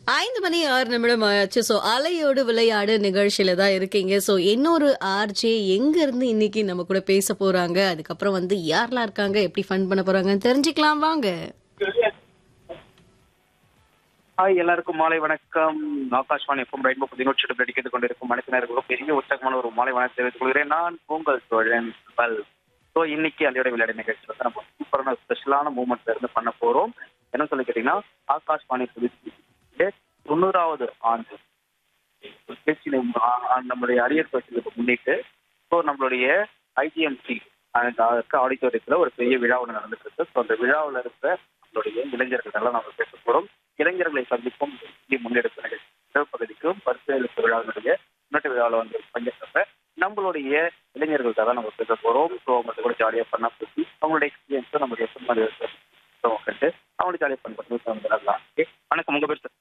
ஐந்து மணி ஆறு நிமிடம் ஆச்சு ஸோ அலையோடு விளையாடு நிகழ்ச்சியில தான் இருக்கீங்க ஸோ இன்னொரு ஆர்ஜே எங்க இருந்து இன்னைக்கு நம்ம கூட பேச போறாங்க அதுக்கப்புறம் வந்து யாரெல்லாம் இருக்காங்க எப்படி ஃபன் பண்ண போறாங்கன்னு தெரிஞ்சுக்கலாம் வாங்க ஹாய் எல்லாருக்கும் மாலை வணக்கம் ஆகாஷ்வாணி எஃப்எம் ரெயின்போ பதினோட்டு நடிக்கிறது கொண்டிருக்கும் மனிதர்களுக்கு பெரிய உற்சாகமான ஒரு மாலை வணக்கம் தெரிவித்துக் கொள்கிறேன் நான் உங்கள் தோழன் பல் ஸோ இன்னைக்கு அலையோட விளையாடு நிகழ்ச்சி வந்து நம்ம சூப்பரான ஸ்பெஷலான மூமெண்ட்ல இருந்து பண்ண போறோம் என்ன சொல்லி கேட்டீங்கன்னா ஆகாஷ்வாணி புதுச்சி தொண்ணூறாவது ஆண்டு நிகழ்ச்சி நம்ம- ஆ- நம்மளுடைய அரியர் பயிற்சிகளுக்கு முன்னிட்டு ஸோ நம்மளுடைய ஐடிஎம்சி ஆடிட்டோரியத்தில் ஒரு பெரிய விழா ஒன்று நடந்துட்டு இருக்கு ஸோ அந்த விழாவில் இருக்கிற நம்மளுடைய இளைஞர்கள் எல்லாம் நம்ம பேச போறோம் இளைஞர்களை சந்திக்கும் முக்கிய முன்னெடுப்பு நிகழ்ச்சி முதல் பகுதிக்கும் பரிசீலிப்பு விழாவினுடைய முன்னெட்டு விழாவில் வந்து பங்கேற்கிறப்ப நம்மளுடைய இளைஞர்கள்ட்ட தான் நம்ம பேச போறோம் ஸோ அவங்க கூட ஜாலியாக பண்ண பேசி அவங்களுடைய எக்ஸ்பீரியன்ஸை நம்ம எப்படி மாதிரி கண்டு அவங்களுடைய ஜாலியாக பண்ண பண்ணி விளையாடலாம் ஓகே வணக்கம் உங்க பேர் சார்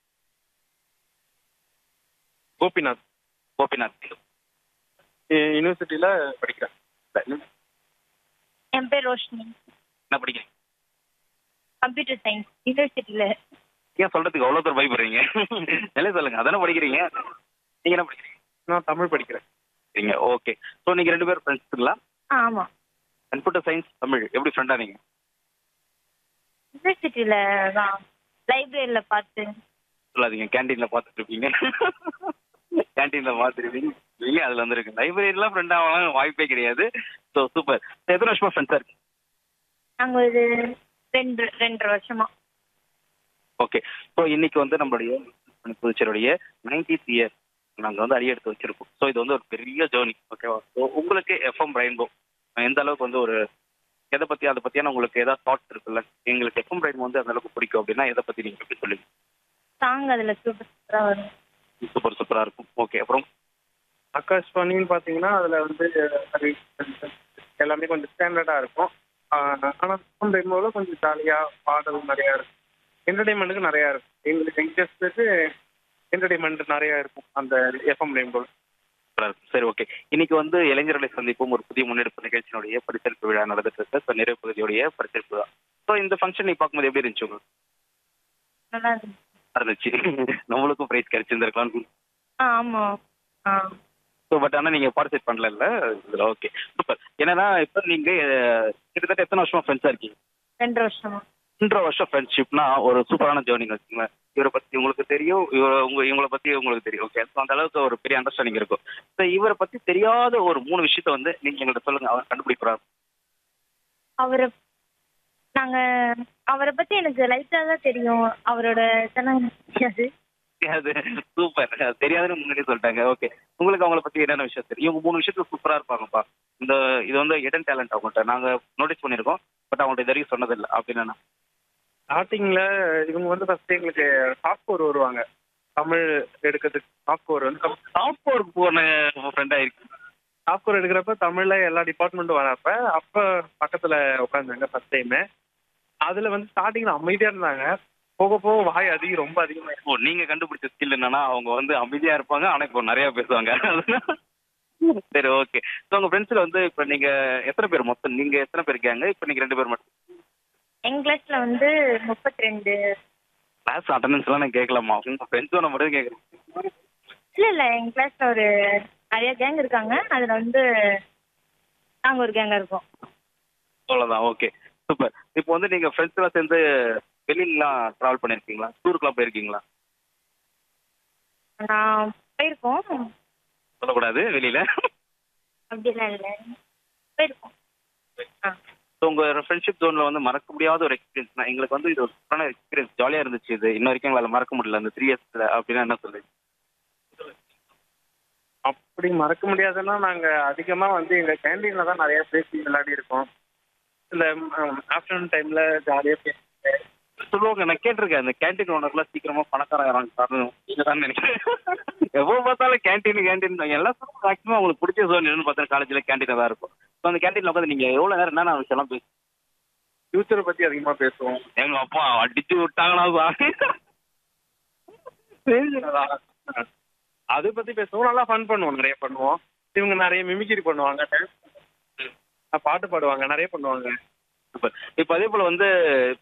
கோபிநாத் கோபிநாத் யூனிவர்சிட்டியில படிக்கிறேன் என்ன என் பேர் ரோஷினி படிக்கிறீங்க கம்ப்யூட்டர் சயின்ஸ் யூனிவர்சிட்டியில ஏன் சொல்றதுக்கு அவ்வளோ தூரம் பயப்படுறீங்க நிலை சொல்லுங்க அதானே படிக்கிறீங்க நீங்க என்ன படிக்கிறீங்க நான் தமிழ் படிக்கிறேன் சரிங்க ஓகே ஸோ நீங்க ரெண்டு பேரும் ஃப்ரெண்ட்ஸுங்களா ஆ ஆமா கம்ப்யூட்டர் சயின்ஸ் தமிழ் எப்படி ஃப்ரெண்டா நீங்க யூனிவர்சிட்டியில தான் லைப்ரரியில பார்த்து சொல்லாதீங்க கேண்டீன்ல பார்த்துட்டு இருப்பீங்க கேண்டீன்ல பார்த்துருப்பீங்க இல்லைங்க அதுல வந்துருக்கு லைப்ரரியில ஃப்ரெண்ட் ஆகலாம் வாய்ப்பே கிடையாது ஸோ சூப்பர் எத்தனை வருஷமா ஃப்ரெண்ட்ஸா இருக்கு நாங்க ஒரு ரெண்டு ரெண்டரை வருஷமா ஓகே ஸோ இன்னைக்கு வந்து நம்மளுடைய புதுச்சேரியுடைய நைன்டீத் இயர் நாங்கள் வந்து அடியெடுத்து வச்சிருக்கோம் ஸோ இது வந்து ஒரு பெரிய ஜேர்னி ஓகேவா ஸோ உங்களுக்கு எஃப்எம் ரெயின்போ எந்த அளவுக்கு வந்து ஒரு எதை பத்தி அதை பத்தியான உங்களுக்கு ஏதாவது தாட் இருக்குல்ல எங்களுக்கு எஃப்எம் ரெயின்போ வந்து அந்த அளவுக்கு பிடிக்கும் அப்படின்னா எதை பத்தி நீங்க எப்படி சொல்லுங்க சாங் அதுல சூப்பர் சூப்பரா வரும் சூப்பர் சூப்பரா இருக்கும் ஓகே அப்புறம் ஆகாஷ்வாணின்னு பார்த்தீங்கன்னா அதில் வந்து அது எல்லாமே கொஞ்சம் ஸ்டாண்டர்டாக இருக்கும் ஆஹ் ஆனா ஃபோன் ரெயின்போவில் கொஞ்சம் ஜாலியாக பாடல் நிறையா இருக்கும் என்டர்டைன்மெண்ட்டுக்கு நிறையா இருக்கும் எங்களுக்கு இன்ட்ரெஸ்ட்டு என்டர்டைன்மெண்ட் நிறையா இருக்கும் அந்த எஃப்எம் ரெயின்போவில் சூப்பரா இருக்கும் சரி ஓகே இன்னைக்கு வந்து இளைஞர்களை சந்திப்போம் ஒரு புதிய முன்னெடுப்பு நிகழ்ச்சியினுடைய பரிசளிப்பு விழா நடந்துட்டு இருக்கு ஸோ நிறைவு பகுதியுடைய பரிசளிப்பு விழா ஸோ இந்த ஃபங்க்ஷன் நீ பார்க்கும்போது எப்படி இருந்துச்சு உங்களுக்கு நல்லா இருந்துச்சு இருந்துச்சு நம்மளுக்கும் ப்ரைஸ் கிடைச்சிருந்திருக்கலாம் ஆ ஆமா ஆ ஸோ பட் ஆனால் நீங்கள் பார்ட்டிசிபேட் பண்ணல இதில் ஓகே சூப்பர் என்னன்னா இப்போ நீங்கள் கிட்டத்தட்ட எத்தனை வருஷமா ஃப்ரெண்ட்ஸாக இருக்கீங்க ரெண்டு வருஷமா ரெண்டரை வருஷம் ஃப்ரெண்ட்ஷிப்னா ஒரு சூப்பரான ஜேர்னிங் வச்சுங்களேன் இவரை பற்றி உங்களுக்கு தெரியும் இவ உங்க இவங்களை பற்றி உங்களுக்கு தெரியும் ஓகே ஸோ அந்த அளவுக்கு ஒரு பெரிய அண்டர்ஸ்டாண்டிங் இருக்கும் ஸோ இவரை பற்றி தெரியாத ஒரு மூணு விஷயத்த வந்து நீங்கள் எங்கள்கிட்ட சொல்லுங்க அவர் கண்டுபிடிக்கிறார் அவரை நாங்க அவரை பத்தி எனக்கு லைட்டா தான் தெரியும் அவரோட இதெல்லாம் எனக்கு தெரியாது அது சூப்பர் தெரியாதுன்னு முன்னாடி சொல்லிட்டாங்க ஓகே உங்களுக்கு அவங்கள பற்றி என்னென்ன விஷயம் தெரியும் இவங்க மூணு விஷயத்துல சூப்பராக இருப்பாங்கப்பா இந்த இது வந்து இடன் டேலண்ட் அவங்கள்ட்ட நாங்கள் நோட்டீஸ் பண்ணியிருக்கோம் பட் அவங்கள்ட்ட இது வரைக்கும் சொன்னதில்லை அப்படின்னா ஸ்டார்டிங்கில் இவங்க வந்து ஃபஸ்ட்டு எங்களுக்கு டாப் ஃபோர் வருவாங்க தமிழ் எடுக்கிறதுக்கு டாப் ஃபோர் வந்து டாப் ஒர்க் போன ஃப்ரெண்டாக இருக்கு டாப் ஃபோர் எடுக்கிறப்ப தமிழில் எல்லா டிபார்ட்மெண்ட்டும் வரப்ப அப்போ பக்கத்தில் உட்காந்தாங்க ஃபஸ்ட் டைமு அதில் வந்து ஸ்டார்டிங்கில் அமைதியாக இருந்தாங்க போக போக வாய் அதிகம் ரொம்ப அதிகமாக ஓ நீங்க கண்டுபிடிச்ச ஸ்கில் என்னன்னா அவங்க வந்து அமைதியா இருப்பாங்க ஆனா இப்போ நிறைய பேசுவாங்க சரி ஓகே ஸோ உங்க ஃப்ரெண்ட்ஸ்ல வந்து இப்போ நீங்க எத்தனை பேர் மொத்தம் நீங்க எத்தனை பேர் இருக்காங்க இப்போ நீங்க ரெண்டு பேர் மட்டும் எங்க கிளாஸ்ல வந்து முப்பத்தி ரெண்டு கிளாஸ் அட்டண்டன்ஸ் எல்லாம் நான் கேட்கலாமா உங்க ஃப்ரெண்ட்ஸோட மட்டும் கேட்குறேன் இல்ல இல்ல எங்க கிளாஸ்ல ஒரு நிறைய கேங் இருக்காங்க அதுல வந்து நாங்க ஒரு கேங்கா இருக்கோம் அவ்வளோதான் ஓகே சூப்பர் இப்போ வந்து நீங்க ஃப்ரெண்ட்ஸ் எல்லாம் சேர்ந்து வெளியிலலாம் ட்ராவல் பண்ணியிருக்கீங்களா டூருக்குலாம் போயிருக்கீங்களா நான் போயிருக்கோம் சொல்லக்கூடாது வெளியில அப்படிலாம் இல்லை போயிருக்கோம் ஆ ஸோ உங்க ஃப்ரெண்ட்ஷிப் ஜோன்ல வந்து மறக்க முடியாத ஒரு எக்ஸ்பீரியன்ஸ்னா எங்களுக்கு வந்து இது ஒரு சூப்பரான எக்ஸ்பீரியன்ஸ் ஜாலியா இருந்துச்சு இது இன்ன வரைக்கும் எங்களால் மறக்க முடியல அந்த த்ரீ இயர்ஸ்ல அப்படின்னா என்ன சொல்லுங்க அப்படி மறக்க முடியாதுன்னா நாங்கள் அதிகமாக வந்து எங்கள் கேண்டீனில் தான் நிறைய பேசி விளையாடி இருக்கோம் இந்த ஆஃப்டர்நூன் டைமில் ஜாலியாக பேசி சொல்லுவாங்க நான் கேட்டிருக்கேன் அந்த கேண்டீன் ஓனர்லாம் சீக்கிரமா பணக்காரன் ஆகிறாங்க காரணம் நீங்க தான் நினைக்கிறேன் எப்போ பார்த்தாலும் கேண்டீன் கேண்டீன் எல்லாம் மேக்ஸிமம் உங்களுக்கு பிடிச்ச ஜோன் என்னன்னு பார்த்தா காலேஜ்ல கேண்டீன் தான் இருக்கும் ஸோ அந்த கேண்டீன்ல உட்காந்து நீங்க எவ்வளவு நேரம் என்னென்ன விஷயம்லாம் பேசு ஃப்யூச்சரை பற்றி அதிகமாக பேசுவோம் எங்க அப்பா அடிச்சு விட்டாங்களா சாமி. அதான். அதை பற்றி பேசுவோம் நல்லா ஃபன் பண்ணுவோம் நிறைய பண்ணுவோம் இவங்க நிறைய மிமிக்ரி பண்ணுவாங்க dance பண்ணுவாங்க. பாட்டு பாடுவாங்க நிறைய பண்ணுவாங்க Super. இப்போ அதே போல வந்து